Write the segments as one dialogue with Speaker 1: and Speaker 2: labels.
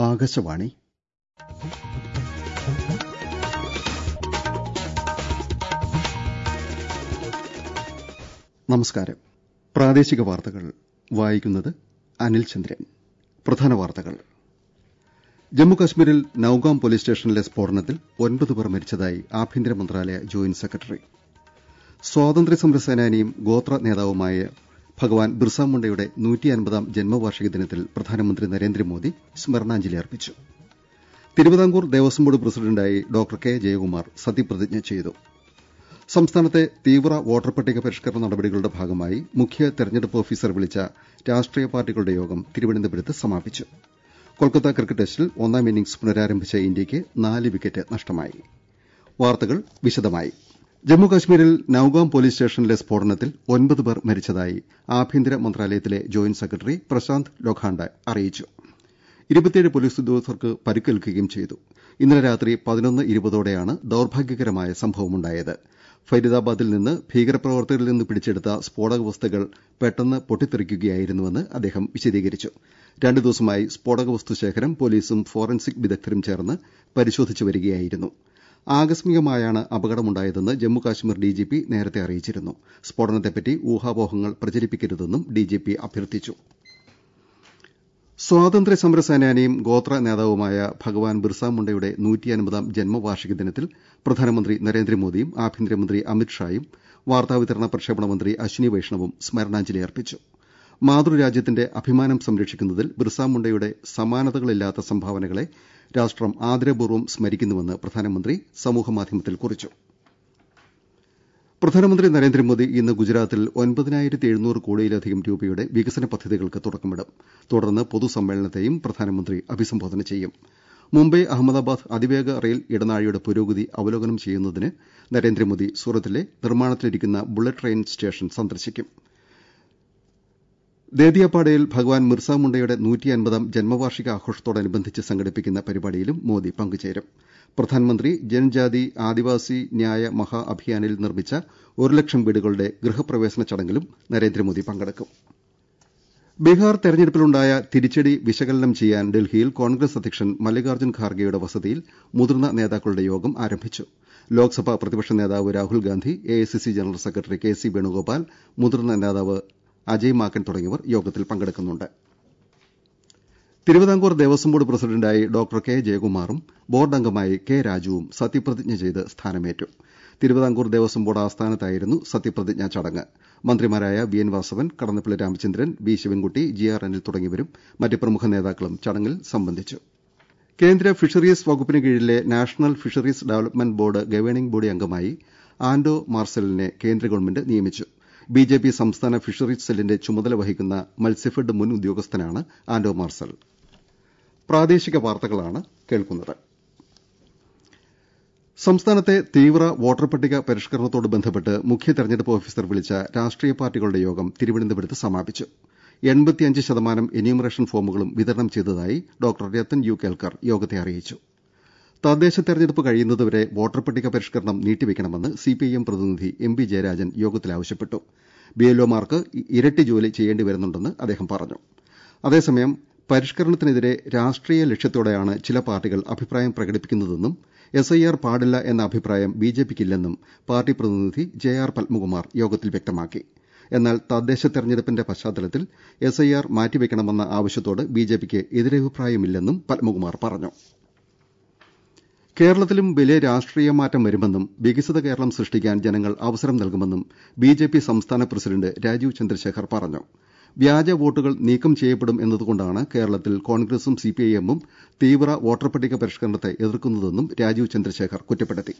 Speaker 1: ആകാശവാണി നമസ്കാരം പ്രാദേശിക വാർത്തകൾ വായിക്കുന്നത് അനിൽ ചന്ദ്രൻ പ്രധാന വാർത്തകൾ ജമ്മുകശ്മീരിൽ നൌഗാം പോലീസ് സ്റ്റേഷനിലെ സ്ഫോടനത്തിൽ ഒൻപത് പേർ മരിച്ചതായി ആഭ്യന്തര മന്ത്രാലയ ജോയിന്റ് സെക്രട്ടറി സ്വാതന്ത്ര്യ സമര സേനാനിയും ഗോത്ര നേതാവുമായ ഭഗവാൻ ബിർസ മുണ്ടയുടെ നൂറ്റിയൻപതാം ജന്മവാർഷിക ദിനത്തിൽ പ്രധാനമന്ത്രി നരേന്ദ്രമോദി സ്മരണാഞ്ജലി അർപ്പിച്ചു തിരുവിതാംകൂർ ദേവസ്വം ബോർഡ് പ്രസിഡന്റായി ഡോക്ടർ കെ ജയകുമാർ സത്യപ്രതിജ്ഞ ചെയ്തു സംസ്ഥാനത്തെ തീവ്ര വോട്ടർ പട്ടിക പരിഷ്കരണ നടപടികളുടെ ഭാഗമായി മുഖ്യ തെരഞ്ഞെടുപ്പ് ഓഫീസർ വിളിച്ച രാഷ്ട്രീയ പാർട്ടികളുടെ യോഗം തിരുവനന്തപുരത്ത് സമാപിച്ചു കൊൽക്കത്ത ക്രിക്കറ്റ് ടെസ്റ്റിൽ ഒന്നാം ഇന്നിംഗ്സ് പുനരാരംഭിച്ച ഇന്ത്യയ്ക്ക് നാല് വിക്കറ്റ് നഷ്ടമായി വാർത്തകൾ വിശദമായി ജമ്മുകശ്മീരിൽ നൌഗാം പോലീസ് സ്റ്റേഷനിലെ സ്ഫോടനത്തിൽ ഒൻപത് പേർ മരിച്ചതായി ആഭ്യന്തര മന്ത്രാലയത്തിലെ ജോയിന്റ് സെക്രട്ടറി പ്രശാന്ത് ലോഖാണ്ഡ അറിയിച്ചു ഇരുപത്തിയേഴ് പോലീസ് ഉദ്യോഗസ്ഥർക്ക് പരിക്കേൽക്കുകയും ചെയ്തു ഇന്നലെ രാത്രി പതിനൊന്ന് ഇരുപതോടെയാണ് ദൌർഭാഗ്യകരമായ സംഭവമുണ്ടായത് ഫരീദാബാദിൽ നിന്ന് ഭീകരപ്രവർത്തകരിൽ നിന്ന് പിടിച്ചെടുത്ത സ്ഫോടക വസ്തുക്കൾ പെട്ടെന്ന് പൊട്ടിത്തെറിക്കുകയായിരുന്നുവെന്ന് അദ്ദേഹം വിശദീകരിച്ചു രണ്ടു ദിവസമായി സ്ഫോടക വസ്തു ശേഖരം പോലീസും ഫോറൻസിക് വിദഗ്ധരും ചേർന്ന് പരിശോധിച്ചു വരികയായിരുന്നു ആകസ്മികമായാണ് അപകടമുണ്ടായതെന്ന് ജമ്മുകാശ്മീർ ഡിജിപി നേരത്തെ അറിയിച്ചിരുന്നു സ്ഫോടനത്തെപ്പറ്റി ഊഹാപോഹങ്ങൾ പ്രചരിപ്പിക്കരുതെന്നും ഡിജിപി അഭ്യർത്ഥിച്ചു സ്വാതന്ത്ര്യ സമര സേനാനിയും ഗോത്ര നേതാവുമായ ഭഗവാൻ ബിർസ മുണ്ടയുടെ നൂറ്റിയൻപതാം ജന്മവാർഷിക ദിനത്തിൽ പ്രധാനമന്ത്രി നരേന്ദ്രമോദിയും ആഭ്യന്തരമന്ത്രി അമിത്ഷായും വാർത്താവിതരണ പ്രക്ഷേപണ മന്ത്രി അശ്വിനി വൈഷ്ണവും സ്മരണാഞ്ജലി അർപ്പിച്ചു മാതൃരാജ്യത്തിന്റെ അഭിമാനം സംരക്ഷിക്കുന്നതിൽ ബിർസ മുണ്ടയുടെ സമാനതകളില്ലാത്ത സംഭാവനകളെ രാഷ്ട്രം ആദരപൂർവ്വം സ്മരിക്കുന്നുവെന്ന് പ്രധാനമന്ത്രി സമൂഹമാധ്യമത്തിൽ കുറിച്ചു പ്രധാനമന്ത്രി നരേന്ദ്രമോദി ഇന്ന് ഗുജറാത്തിൽ ഒൻപതിനായിരത്തി എഴുന്നൂറ് കോടിയിലധികം രൂപയുടെ വികസന പദ്ധതികൾക്ക് തുടക്കമിടും തുടർന്ന് പൊതുസമ്മേളനത്തെയും പ്രധാനമന്ത്രി അഭിസംബോധന ചെയ്യും മുംബൈ അഹമ്മദാബാദ് അതിവേഗ റെയിൽ ഇടനാഴിയുടെ പുരോഗതി അവലോകനം ചെയ്യുന്നതിന് നരേന്ദ്രമോദി സൂറത്തിലെ നിർമ്മാണത്തിലിരിക്കുന്ന ബുള്ളറ്റ് ട്രെയിൻ സ്റ്റേഷൻ സന്ദർശിക്കും ദേദിയാപ്പാടയിൽ ഭഗവാൻ മിർസ മുണ്ടയുടെ നൂറ്റിയൻപതാം ജന്മവാർഷിക ആഘോഷത്തോടനുബന്ധിച്ച് സംഘടിപ്പിക്കുന്ന പരിപാടിയിലും മോദി പങ്കുചേരും പ്രധാനമന്ത്രി ജൻജാതി ആദിവാസി ന്യായ മഹാ അഭിയാനിൽ നിർമ്മിച്ച ഒരു ലക്ഷം വീടുകളുടെ ഗൃഹപ്രവേശന ചടങ്ങിലും നരേന്ദ്രമോദി പങ്കെടുക്കും ബീഹാർ തെരഞ്ഞെടുപ്പിലുണ്ടായ തിരിച്ചടി വിശകലനം ചെയ്യാൻ ഡൽഹിയിൽ കോൺഗ്രസ് അധ്യക്ഷൻ മല്ലികാർജ്ജുൻ ഖാർഗെയുടെ വസതിയിൽ മുതിർന്ന നേതാക്കളുടെ യോഗം ആരംഭിച്ചു ലോക്സഭാ പ്രതിപക്ഷ നേതാവ് Rahul Gandhi AICC general secretary K C Venugopal മുതിർന്ന നേതാവ് അജയ് മാക്കൻ തുടങ്ങിയവർ യോഗത്തിൽ പങ്കെടുക്കുന്നുണ്ട് തിരുവിതാംകൂർ ദേവസ്വം ബോർഡ് പ്രസിഡന്റായി ഡോക്ടർ കെ ജയകുമാറും ബോർഡ് അംഗമായി കെ രാജുവും സത്യപ്രതിജ്ഞ ചെയ്ത് സ്ഥാനമേറ്റു തിരുവിതാംകൂർ ദേവസ്വം ബോർഡ് ആസ്ഥാനത്തായിരുന്നു സത്യപ്രതിജ്ഞാ ചടങ്ങ് മന്ത്രിമാരായ V N Vasavan Kadannappally Ramachandran B Sivankutty G R Anil തുടങ്ങിയവരും മറ്റ് പ്രമുഖ നേതാക്കളും ചടങ്ങിൽ സംബന്ധിച്ചു കേന്ദ്ര ഫിഷറീസ് വകുപ്പിന് കീഴിലെ national fisheries development board governing body അംഗമായി ആന്റോ മാർസലിനെ കേന്ദ്ര ഗവൺമെന്റ് നിയമിച്ചു ബിജെപി സംസ്ഥാന ഫിഷറീസ് സെല്ലിന്റെ ചുമതല വഹിക്കുന്ന മത്സ്യഫെഡ് മുൻ ഉദ്യോഗസ്ഥനാണ് ആന്റോ മാർസൽ പ്രാദേശിക വാർത്തകളാണ് കേൾക്കുന്നത് സംസ്ഥാനത്തെ തീവ്ര വോട്ടർ പട്ടിക പരിഷ്കരണത്തോട് ബന്ധപ്പെട്ട് മുഖ്യ തെരഞ്ഞെടുപ്പ് ഓഫീസർ വിളിച്ച രാഷ്ട്രീയ പാർട്ടികളുടെ യോഗം തിരുവനന്തപുരത്ത് സമാപിച്ചു എൺപത്തിയഞ്ച് ശതമാനം എന്യൂമറേഷൻ ഫോമുകളും വിതരണം ചെയ്തതായി ഡോക്ടർ രത്തൻ യു കേൽക്കർ യോഗത്തെ അറിയിച്ചു തദ്ദേശ തെരഞ്ഞെടുപ്പ് കഴിയുന്നതുവരെ വോട്ടർ പട്ടിക പരിഷ്കരണം നീട്ടിവെക്കണമെന്ന് സിപിഐഎം പ്രതിനിധി എം പി ജയരാജൻ യോഗത്തിൽ ആവശ്യപ്പെട്ടു ബിഎൽഒമാർക്ക് ഇരട്ടി ജോലി ചെയ്യേണ്ടി വരുന്നുണ്ടെന്ന് അദ്ദേഹം പറഞ്ഞു അതേസമയം പരിഷ്കരണത്തിനെതിരെ രാഷ്ട്രീയ ലക്ഷ്യത്തോടെയാണ് ചില പാർട്ടികൾ അഭിപ്രായം പ്രകടിപ്പിക്കുന്നതെന്നും എസ്ഐആർ പാടില്ല എന്ന അഭിപ്രായം ബിജെപിക്കില്ലെന്നും പാർട്ടി പ്രതിനിധി ജെ ആർ പത്മകുമാർ യോഗത്തിൽ വ്യക്തമാക്കി എന്നാൽ തദ്ദേശ തെരഞ്ഞെടുപ്പിന്റെ പശ്ചാത്തലത്തിൽ എസ്ഐആർ മാറ്റിവെക്കണമെന്ന ആവശ്യത്തോട് ബിജെപിക്ക് എതിരഭിപ്രായമില്ലെന്നും പത്മകുമാർ പറഞ്ഞു കേരളത്തിലും വലിയ രാഷ്ട്രീയ മാറ്റം വരുമെന്നും വികസിത കേരളം സൃഷ്ടിക്കാൻ ജനങ്ങൾ അവസരം നൽകുമെന്നും ബിജെപി സംസ്ഥാന പ്രസിഡന്റ് രാജീവ് ചന്ദ്രശേഖർ പറഞ്ഞു വ്യാജ വോട്ടുകൾ നീക്കം ചെയ്യപ്പെടും എന്നതുകൊണ്ടാണ് കേരളത്തിൽ കോൺഗ്രസും സിപിഐഎമ്മും തീവ്ര വോട്ടർ പട്ടിക പരിഷ്കരണത്തെ എതിർക്കുന്നതെന്നും രാജീവ് ചന്ദ്രശേഖർ കുറ്റപ്പെടുത്തി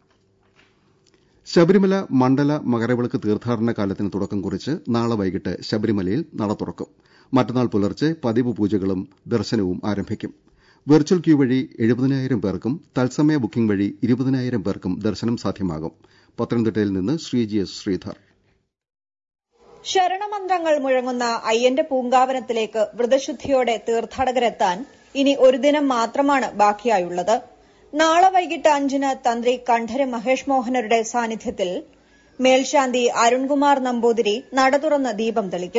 Speaker 1: ശബരിമല മണ്ഡല മകരവിളക്ക് തീർത്ഥാടന കാലത്തിന് തുടക്കം കുറിച്ച് നാളെ വൈകിട്ട് ശബരിമലയിൽ നട തുറക്കും മറ്റന്നാൾ പുലർച്ചെ പതിവ് പൂജകളും ദർശനവും ആരംഭിക്കും വെർച്വൽ ക്യൂ വഴി എഴുപതിനായിരം പേർക്കും തത്സമയ ബുക്കിംഗ് വഴി ഇരുപതിനായിരം പേർക്കും ദർശനം സാധ്യമാകും പത്തനംതിട്ടയിൽ നിന്ന് ശ്രീജി എസ് ശ്രീധർ
Speaker 2: ശരണമന്ത്രങ്ങൾ മുഴങ്ങുന്ന അയ്യന്റെ പൂങ്കാവനത്തിലേക്ക് വ്രതശുദ്ധിയോടെ തീർത്ഥാടകരെത്താൻ ഇനി ഒരു ദിനം മാത്രമാണ് ബാക്കിയായുള്ളത് നാളെ വൈകിട്ട് അഞ്ചിന് തന്ത്രി കണ്ഠര മഹേഷ് മോഹനരുടെ സാന്നിധ്യത്തിൽ മേൽശാന്തി അരുൺകുമാർ നമ്പൂതിരി നട തുറന്ന് ദീപം തെളിക്കും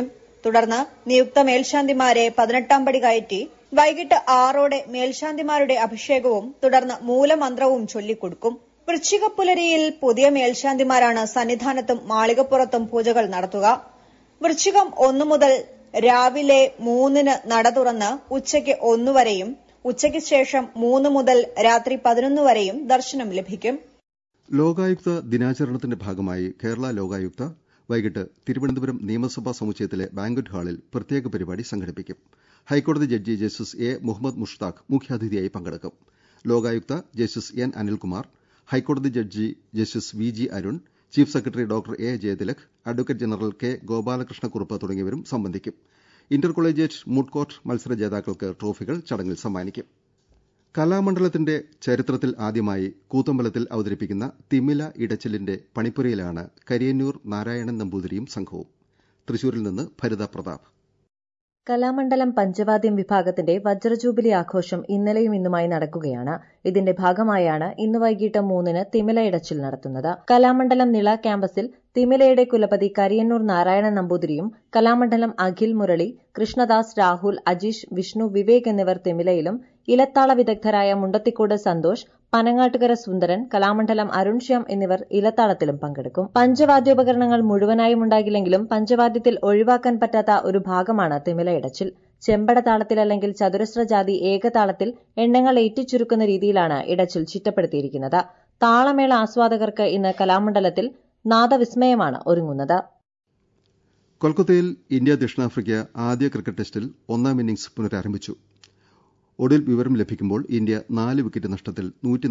Speaker 2: തുടർന്ന് നിയുക്ത മേൽശാന്തിമാരെ പതിനെട്ടാം പടി കയറ്റി വൈകിട്ട് ആറോടെ മേൽശാന്തിമാരുടെ അഭിഷേകവും തുടർന്ന് മൂലമന്ത്രവും ചൊല്ലിക്കൊടുക്കും വൃശ്ചികപ്പുലരിയിൽ പുതിയ മേൽശാന്തിമാരാണ് സന്നിധാനത്തും മാളികപ്പുറത്തും പൂജകൾ നടത്തുക വൃശ്ചികം ഒന്നു മുതൽ രാവിലെ മൂന്നിന് നട തുറന്ന് ഉച്ചയ്ക്ക് ഒന്നുവരെയും ഉച്ചയ്ക്ക് ശേഷം മൂന്ന് മുതൽ രാത്രി പതിനൊന്ന് വരെയും ദർശനം ലഭിക്കും
Speaker 1: ലോകായുക്ത ദിനാചരണത്തിന്റെ ഭാഗമായി കേരള ലോകായുക്ത വൈകിട്ട് തിരുവനന്തപുരം നിയമസഭാ സമുച്ചയത്തിലെ ബാങ്ക്വറ്റ് ഹാളിൽ പ്രത്യേക പരിപാടി സംഘടിപ്പിക്കും ഹൈക്കോടതി judge justice A Muhammad Mushtaq മുഖ്യാതിഥിയായി പങ്കെടുക്കും ലോകായുക്ത ജസ്റ്റിസ് എൻ അനിൽകുമാർ ഹൈക്കോടതി judge justice V G Arun chief secretary doctor A Jayathilak advocate general K Gopalakrishna Kurup തുടങ്ങിയവരും സംബന്ധിക്കും ഇന്റർ കൊളേജിയറ്റ് മൂട്ട് കോർട്ട് മത്സര ജേതാക്കൾക്ക് ട്രോഫികൾ ചടങ്ങിൽ സമ്മാനിക്കും കലാമണ്ഡലത്തിന്റെ ചരിത്രത്തിൽ ആദ്യമായി കൂത്തമ്പലത്തിൽ അവതരിപ്പിക്കുന്ന തിമില ഇടച്ചിലിന്റെ പണിപ്പുരയിലാണ് കരിയന്നൂർ നാരായണൻ നമ്പൂതിരിയും സംഘവും തൃശൂരിൽ നിന്ന് ഭരിത പ്രതാപ്
Speaker 3: കലാമണ്ഡലം പഞ്ചവാദ്യം വിഭാഗത്തിന്റെ വജ്രജൂബിലി ആഘോഷം ഇന്നലെയും ഇന്നുമായി നടക്കുകയാണ് ഇതിന്റെ ഭാഗമായാണ് ഇന്ന് വൈകിട്ട് മൂന്നിന് തിമില ഇടച്ചിൽ നടത്തുന്നത് കലാമണ്ഡലം നിള ക്യാമ്പസിൽ തിമിലയുടെ കുലപതി കരിയന്നൂർ നാരായണ നമ്പൂതിരിയും കലാമണ്ഡലം അഖിൽ മുരളി കൃഷ്ണദാസ് രാഹുൽ അജീഷ് വിഷ്ണു വിവേക് എന്നിവർ തിമിലയിലും ഇലത്താള വിദഗ്ധരായ മുണ്ടത്തിക്കോട് സന്തോഷ് പനങ്ങാട്ടുകര സുന്ദരൻ കലാമണ്ഡലം അരുൺ ശ്യാം എന്നിവർ ഇലത്താളത്തിലും പങ്കെടുക്കും പഞ്ചവാദ്യോപകരണങ്ങൾ മുഴുവനായും ഉണ്ടാകില്ലെങ്കിലും പഞ്ചവാദ്യത്തിൽ ഒഴിവാക്കാൻ പറ്റാത്ത ഒരു ഭാഗമാണ് തിമില ഇടച്ചിൽ ചെമ്പട താളത്തിൽ അല്ലെങ്കിൽ ചതുരശ്ര ജാതി ഏകതാളത്തിൽ എണ്ണങ്ങൾ ഏറ്റിച്ചുരുക്കുന്ന രീതിയിലാണ് ഇടച്ചിൽ ചിട്ടപ്പെടുത്തിയിരിക്കുന്നത് താളമേള ആസ്വാദകർക്ക് ഇന്ന് കലാമണ്ഡലത്തിൽ നാദവിസ്മയമാണ് ഒരുങ്ങുന്നത്
Speaker 1: കൊൽക്കത്തയിൽ ഇന്ത്യ ദക്ഷിണാഫ്രിക്ക ആദ്യ ക്രിക്കറ്റ് ടെസ്റ്റിൽ ഒന്നാം ഇന്നിംഗ്സ് പുനരാരംഭിച്ചു ഒടുവിൽ വിവരം ലഭിക്കുമ്പോൾ ഇന്ത്യ നാല് വിക്കറ്റ് നഷ്ടത്തിൽ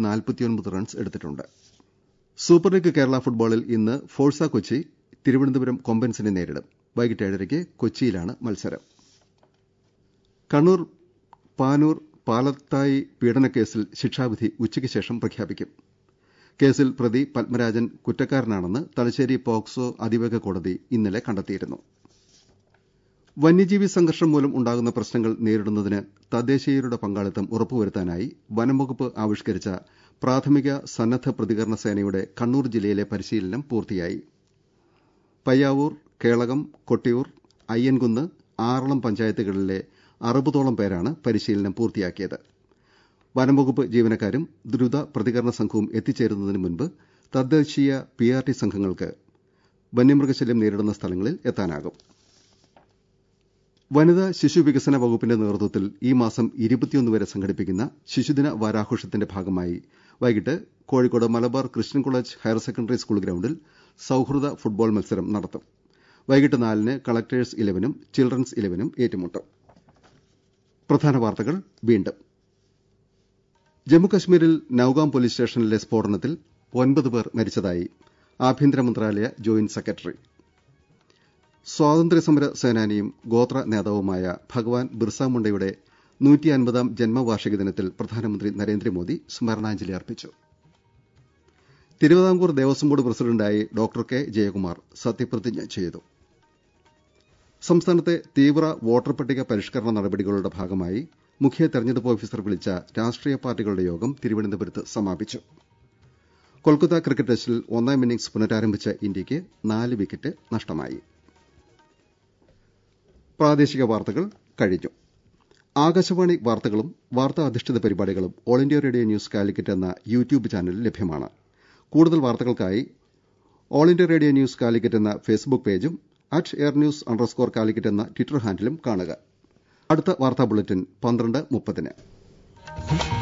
Speaker 1: റൺസ് എടുത്തിട്ടുണ്ട് സൂപ്പർ ലീഗ് കേരള ഫുട്ബോളിൽ ഇന്ന് ഫോഴ്സ കൊച്ചി തിരുവനന്തപുരം കൊമ്പൻസിനെ നേരിടും വൈകിട്ട് ഏഴരയ്ക്ക് കൊച്ചിയിലാണ് മത്സരം കണ്ണൂർ പാനൂർ പാലത്തായി പീഡനക്കേസിൽ ശിക്ഷാവിധി ഉച്ചയ്ക്ക് ശേഷം പ്രഖ്യാപിക്കും കേസിൽ പ്രതി പത്മരാജൻ കുറ്റക്കാരനാണെന്ന് തലശ്ശേരി പോക്സോ അതിവേഗ കോടതി ഇന്നലെ കണ്ടെത്തിയിരുന്നു വന്യജീവി സംഘർഷം മൂലം ഉണ്ടാകുന്ന പ്രശ്നങ്ങൾ നേരിടുന്നതിന് തദ്ദേശീയരുടെ പങ്കാളിത്തം ഉറപ്പുവരുത്താനായി വനംവകുപ്പ് ആവിഷ്കരിച്ച പ്രാഥമിക സന്നദ്ധ പ്രതികരണ സേനയുടെ കണ്ണൂർ ജില്ലയിലെ പരിശീലനം പൂർത്തിയായി പയ്യാവൂർ കേളകം കൊട്ടിയൂർ അയ്യൻകുന്ന് ആറളം പഞ്ചായത്തുകളിലെ അറുപതോളം പേരാണ് പരിശീലനം പൂർത്തിയാക്കിയത് വനംവകുപ്പ് ജീവനക്കാരും ദ്രുത പ്രതികരണ സംഘവും എത്തിച്ചേരുന്നതിന് മുൻപ് തദ്ദേശീയ പി ആർ ടി സംഘങ്ങൾക്ക് വന്യമൃഗശല്യം നേരിടുന്ന സ്ഥലങ്ങളിൽ എത്താനാകും വനിതാ ശിശു വികസന വകുപ്പിന്റെ നേതൃത്വത്തിൽ ഈ മാസം ഇരുപത്തിയൊന്ന് വരെ സംഘടിപ്പിക്കുന്ന ശിശുദിന വാരാഘോഷത്തിന്റെ ഭാഗമായി വൈകിട്ട് Kozhikode Malabar Christian college higher secondary school ഗ്രൌണ്ടിൽ സൌഹൃദ ഫുട്ബോൾ മത്സരം നടത്തും വൈകിട്ട് നാലിന് കളക്ടേഴ്സ് ഇലവനും ചിൽഡ്രൻസ് ഇലവനും ഏറ്റുമുട്ടും പ്രധാന വാർത്തകൾ വീണ്ടും ജമ്മുകശ്മീരിൽ നൌഗാം പോലീസ് സ്റ്റേഷനിലെ സ്ഫോടനത്തിൽ ഒൻപത് പേർ മരിച്ചതായി ആഭ്യന്തര മന്ത്രാലയ ജോയിന്റ് സെക്രട്ടറി സ്വാതന്ത്ര്യസമര സേനാനിയും ഗോത്ര നേതാവുമായ ഭഗവാൻ ബിർസ മുണ്ടയുടെ നൂറ്റി അൻപതാം ജന്മവാർഷിക ദിനത്തിൽ പ്രധാനമന്ത്രി നരേന്ദ്രമോദി സ്മരണാഞ്ജലി അർപ്പിച്ചു തിരുവിതാംകൂർ ദേവസ്വം ബോർഡ് പ്രസിഡന്റായി ഡോക്ടർ കെ ജയകുമാർ സത്യപ്രതിജ്ഞ ചെയ്തു സംസ്ഥാനത്തെ തീവ്ര വോട്ടർ പട്ടിക പരിഷ്കരണ നടപടികളുടെ ഭാഗമായി മുഖ്യ തെരഞ്ഞെടുപ്പ് ഓഫീസർ വിളിച്ച രാഷ്ട്രീയ പാർട്ടികളുടെ യോഗം തിരുവനന്തപുരത്ത് സമാപിച്ചു കൊൽക്കത്ത ക്രിക്കറ്റ് ടെസ്റ്റിൽ ഒന്നാം ഇന്നിംഗ്സ് പുനരാരംഭിച്ച ഇന്ത്യയ്ക്ക് നാല് വിക്കറ്റ് നഷ്ടമായി പ്രാദേശിക വാർത്തകൾ കഴിഞ്ഞു ആകാശവാണി വാർത്തകളും വാർത്താ അധിഷ്ഠിത പരിപാടികളും all India radio news Calicut എന്ന യൂട്യൂബ് ചാനലിൽ ലഭ്യമാണ് കൂടുതൽ വാർത്തകൾക്കായി all India radio news Calicut എന്ന ഫേസ്ബുക്ക് പേജും at AIR news underscore Calicut എന്ന ട്വിറ്റർ ഹാൻഡിലും കാണുക അടുത്ത വാർത്താ ബുള്ളറ്റിൻ പന്ത്രണ്ട് മുപ്പതിന്